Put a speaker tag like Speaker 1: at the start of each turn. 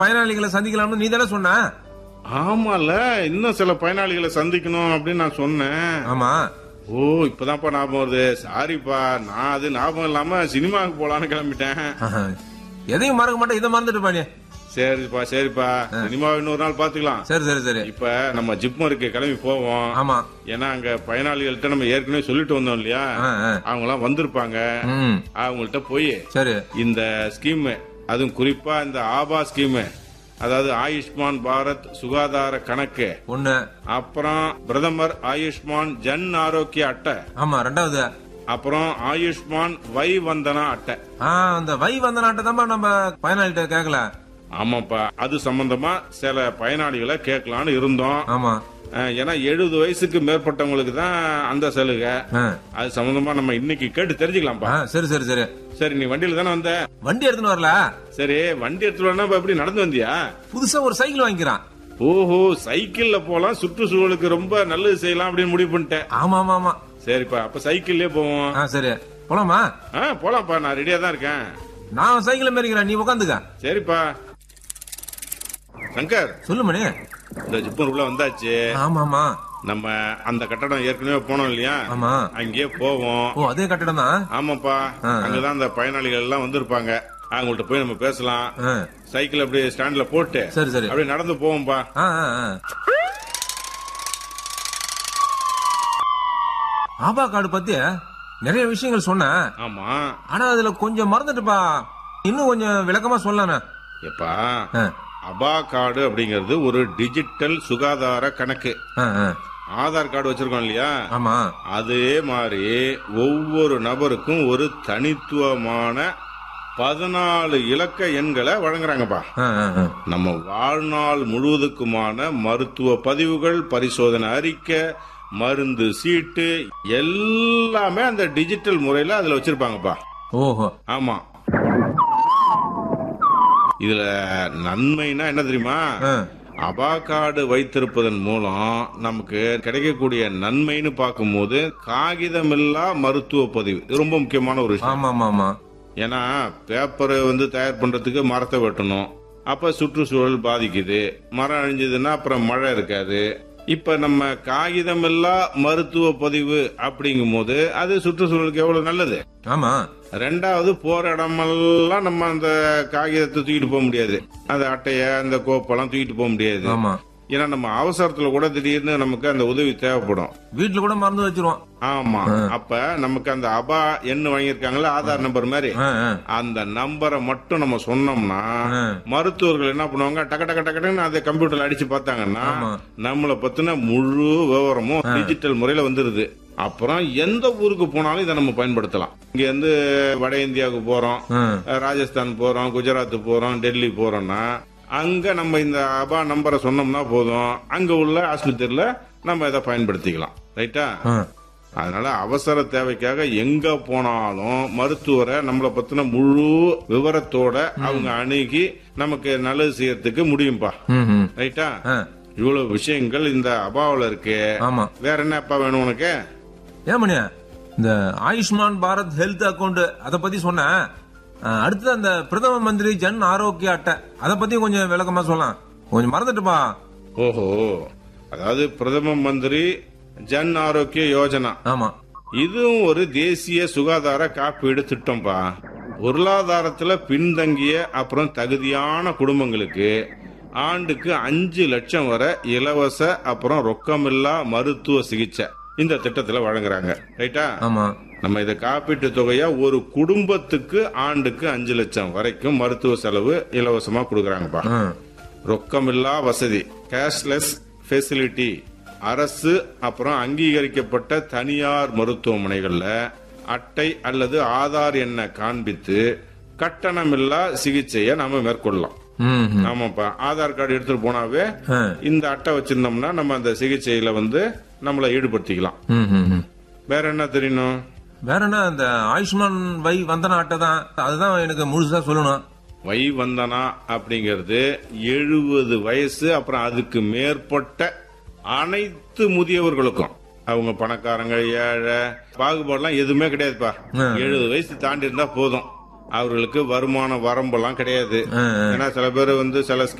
Speaker 1: பயனாளிகளை சந்திக்கலாம்னு நீ தானே சொன்ன
Speaker 2: ஆமால இன்னும் சில பயனாளிகளை சந்திக்கணும் அப்படின்னு நான் சொன்னேன்
Speaker 1: ஆமா
Speaker 2: ஓ இப்பதான்ப்பா ஞாபகம் வருது சாரிப்பா நான் அது ஞாபகம் இல்லாம சினிமாவுக்கு போலான்னு கிளம்பிட்டேன்
Speaker 1: எதையும் மறக்க மாட்டேன் இதை மறந்துட்டு பாணி
Speaker 2: சரிப்பா சரிப்பா சினிமா இன்னொரு நாள் பாத்துக்கலாம்
Speaker 1: சரி சரி சரி
Speaker 2: இப்ப நம்ம ஜிப்மருக்கு கிளம்பி போவோம்
Speaker 1: ஆமா
Speaker 2: ஏன்னா அங்க பயனாளிகள்ட்ட நம்ம ஏற்கனவே சொல்லிட்டு வந்தோம் இல்லையா
Speaker 1: ஆ, ஆ.
Speaker 2: அவங்க எல்லாம் வந்திருப்பாங்க
Speaker 1: ம்
Speaker 2: அவங்கள்ட்ட போய்
Speaker 1: சரி
Speaker 2: இந்த ஸ்கீம் அதுவும் குறிப்பா இந்த ஆபா ஸ்கீம் அதாவது ஆயுஷ்மான் பாரத் சுகாதார கணக்கு
Speaker 1: ஒண்ணு
Speaker 2: அப்புறம் பிரதமர் ஆயுஷ்மான் ஜன் ஆரோக்கிய அட்டை
Speaker 1: ஆமா ரெண்டாவது
Speaker 2: அப்புறம் ஆயுஷ்மான் வை வந்தனா அட்டை
Speaker 1: ஆ அந்த வை வந்த நாட்டை தான் நம்ம பயனாளிகிட்ட கேட்கல
Speaker 2: ஆமாப்பா அது சம்பந்தமா சில பயனாளிகளை கேட்கலான்னு இருந்தோம்
Speaker 1: ஆமா
Speaker 2: அஹ், ஏன்னா எழுபது வயசுக்கு மேற்பட்டவங்களுக்கு தான் அந்த சலுகை
Speaker 1: ஆ.
Speaker 2: அது சம்பந்தமா நம்ம இன்னைக்கு கேட்டு தெரிஞ்சுக்கலாம்ப்பா
Speaker 1: ஆ, சரி சரி சரி
Speaker 2: சரி நீ வண்டியில தானே வந்த
Speaker 1: வண்டி எடுத்துன்னு வரல
Speaker 2: சரி வண்டி எடுத்துட்டு வரனா இப்ப எப்படி நடந்து வந்தியா
Speaker 1: புதுசா ஒரு சைக்கிள் வாங்கிக்கிறான்
Speaker 2: ஓஹோ சைக்கிள்ல போலாம் சுற்றுச்சூழலுக்கு ரொம்ப நல்லது செய்யலாம் அப்படின்னு முடிவு பண்ணிட்டேன்
Speaker 1: ஆமா ஆமா ஆமா
Speaker 2: சரிப்பா அப்ப சைக்கிள்லயே போவோம்
Speaker 1: ஆ சரி போலாமா
Speaker 2: ஆ போலாம்ப்பா நான் ரெடியா தான் இருக்கேன்
Speaker 1: நான் சைக்கிள் மாரிக்கிறேன் நீ உட்காந்துக்க
Speaker 2: சரிப்பா சங்கர்
Speaker 1: சொல்லு மணி
Speaker 2: இந்த ஜிப்பூர் உள்ள வந்தாச்சு
Speaker 1: ஆமா ஆமா
Speaker 2: நம்ம அந்த கட்டடம் ஏற்கனவே போனோம் இல்லையா
Speaker 1: ஆமா
Speaker 2: அங்கேயே போவோம்
Speaker 1: ஓ அதே கட்டிடம் தான்
Speaker 2: ஆமாப்பா அங்கதான் அந்த பயனாளிகள் எல்லாம் வந்திருப்பாங்க அவங்கள்ட்ட போய் நம்ம பேசலாம் சைக்கிள் அப்படியே ஸ்டாண்ட்ல போட்டு
Speaker 1: சரி சரி
Speaker 2: அப்படியே நடந்து போவோம்பா
Speaker 1: ஆ, ஆ, ஆ. ஆபா கார்டு பத்தி நிறைய விஷயங்கள் சொன்னேன்
Speaker 2: ஆமா
Speaker 1: ஆனா அதுல கொஞ்சம் மறந்துட்டுப்பா இன்னும் கொஞ்சம் விளக்கமா சொல்லலானே
Speaker 2: எப்பா
Speaker 1: ஆ,
Speaker 2: அபா கார்டு அப்படிங்கிறது ஒரு டிஜிட்டல் சுகாதார கணக்கு
Speaker 1: ஆ, ஆ.
Speaker 2: ஆதார் கார்டு வச்சிருக்கோம் இல்லையா
Speaker 1: ஆமா
Speaker 2: அதே மாதிரி ஒவ்வொரு நபருக்கும் ஒரு தனித்துவமான பதினாலு இலக்க எண்களை வழங்குறாங்கப்பா
Speaker 1: ஆ, ஆ, ஆ.
Speaker 2: நம்ம வாழ்நாள் முழுவதுக்குமான மருத்துவ பதிவுகள் பரிசோதனை அறிக்கை மருந்து சீட்டு எல்லாமே அந்த டிஜிட்டல் முறையில அதுல வச்சிருப்பாங்கப்பா
Speaker 1: ஓஹோ
Speaker 2: ஆமா இதுல நன்மைனா என்ன தெரியுமா
Speaker 1: ஆ.
Speaker 2: அபா கார்டு வைத்திருப்பதன் மூலம் நமக்கு கிடைக்கக்கூடிய நன்மைன்னு பார்க்கும்போது காகிதமில்லா மருத்துவ பதிவு இது ரொம்ப முக்கியமான ஒரு விஷயம்
Speaker 1: ஆமா ஆமா ஆமா
Speaker 2: ஏன்னா பேப்பர் வந்து தயார் பண்றதுக்கு மரத்தை வெட்டணும் அப்ப சுற்றுச்சூழல் பாதிக்குது மரம் அழிஞ்சதுன்னா அப்புறம் மழை இருக்காது இப்ப நம்ம காகிதமில்லா மருத்துவ பதிவு அப்படிங்கும் போது அது சுற்றுச்சூழலுக்கு எவ்வளவு நல்லது
Speaker 1: ஆமா
Speaker 2: ரெண்டாவது போற இடமெல்லாம் நம்ம அந்த காகிதத்தை தூக்கிட்டு போக முடியாது அந்த அட்டைய அந்த கோப்பெல்லாம் தூக்கிட்டு போக முடியாது
Speaker 1: ஆமா
Speaker 2: ஏன்னா நம்ம அவசரத்துல கூட திடீர்னு நமக்கு அந்த உதவி தேவைப்படும்
Speaker 1: வீட்டுல கூட மறந்து வச்சிருவோம்
Speaker 2: ஆமா அப்ப நமக்கு அந்த அபா எண் வாங்கியிருக்காங்கல்ல ஆதார் நம்பர் மாதிரி
Speaker 1: ஆ, ஆ.
Speaker 2: அந்த நம்பரை மட்டும் நம்ம சொன்னோம்னா
Speaker 1: ஆ.
Speaker 2: மருத்துவர்கள் என்ன பண்ணுவாங்க டக்கு டக்கு டக்குன்னு அதை கம்ப்யூட்டர்ல அடிச்சு பார்த்தாங்கன்னா
Speaker 1: ஆமா.
Speaker 2: நம்மளை பத்தின முழு விவரமும் டிஜிட்டல் முறையில வந்துருது அப்புறம் எந்த ஊருக்கு போனாலும் இதை நம்ம பயன்படுத்தலாம் இங்க இருந்து வட இந்தியாவுக்கு போறோம்
Speaker 1: ஆ.
Speaker 2: ராஜஸ்தான் போறோம் குஜராத் போறோம் டெல்லி போறோம்னா அங்க நம்ம இந்த அபா நம்பரை சொன்னோம்னா போதும் அங்க உள்ள ஆஸ்பத்திரியில நம்ம இதை பயன்படுத்திக்கலாம் ரைட்டா
Speaker 1: ஆ.
Speaker 2: அதனால அவசர தேவைக்காக எங்க போனாலும் மருத்துவரை நம்மளை பத்தின முழு விவரத்தோட அவங்க அணுகி நமக்கு நல்லது செய்யறதுக்கு முடியும்பா
Speaker 1: ம், ம்.
Speaker 2: ரைட்டா
Speaker 1: ஆ.
Speaker 2: இவ்வளவு விஷயங்கள் இந்த அபாவில் இருக்கு
Speaker 1: ஆமா
Speaker 2: வேற என்ன அப்பா வேணும் உனக்கு
Speaker 1: ஏன் மணியா இந்த ஆயுஷ்மான் பாரத் ஹெல்த் அக்கவுண்ட் அத பத்தி சொன்னேன் ஆ, அடுத்தது அந்த பிரதம மந்திரி ஜன் ஆரோக்கிய அட்டை அத பத்தி கொஞ்சம் விளக்கமா சொல்லலாம் கொஞ்சம் மறந்துட்டுப்பா
Speaker 2: ஓஹோ அதாவது பிரதம மந்திரி ஜன் ஆரோக்கிய யோஜனா
Speaker 1: ஆமா
Speaker 2: இதுவும் ஒரு தேசிய சுகாதார காப்பீடு திட்டம்பா பொருளாதாரத்துல பின்தங்கிய அப்புறம் தகுதியான குடும்பங்களுக்கு ஆண்டுக்கு அஞ்சு லட்சம் வரை இலவச அப்புறம் ரொக்கமில்லா மருத்துவ சிகிச்சை இந்த திட்டத்துல வழங்குறாங்க ரைட்டா
Speaker 1: ஆமா
Speaker 2: நம்ம இத காப்பீட்டு தொகையா ஒரு குடும்பத்துக்கு ஆண்டுக்கு அஞ்சு லட்சம் வரைக்கும் மருத்துவ செலவு இலவசமா கொடுக்கறாங்கப்பா
Speaker 1: ஆ.
Speaker 2: ரொக்கமில்லா வசதி கேஷ்லெஸ் ஃபெசிலிட்டி அரசு அப்புறம் அங்கீகரிக்கப்பட்ட தனியார் மருத்துவமனைகள்ல அட்டை அல்லது ஆதார் எண்ணை காண்பித்து கட்டணமில்லா சிகிச்சையை நாம மேற்கொள்ளலாம்
Speaker 1: ம், ம்.
Speaker 2: ஆமாப்பா ஆதார் கார்டு எடுத்துட்டு போனாவே
Speaker 1: ஆ.
Speaker 2: இந்த அட்டை வச்சிருந்தோம்னா நம்ம அந்த சிகிச்சையில வந்து நம்மளை ஈடுபடுத்திக்கலாம்
Speaker 1: ம், ம், ம்.
Speaker 2: வேற என்ன தெரியணும்
Speaker 1: வேற என்ன இந்த ஆயுஷ்மான் வை வந்தன அட்டை தான் அதுதான் எனக்கு முழுசா சொல்லணும்
Speaker 2: வை வந்தனா அப்படிங்கிறது எழுபது வயசு அப்புறம் அதுக்கு மேற்பட்ட அனைத்து முதியவர்களுக்கும் அவங்க பணக்காரங்க ஏழை பாகுபாடுலாம் எதுவுமே கிடையாதுப்பா
Speaker 1: ஆ.
Speaker 2: எழுபது வயசு தாண்டி இருந்தா போதும் அவர்களுக்கு வருமான வரம்பெல்லாம் கிடையாது
Speaker 1: ஆ, ஆ.
Speaker 2: ஏன்னா சில பேர் வந்து சில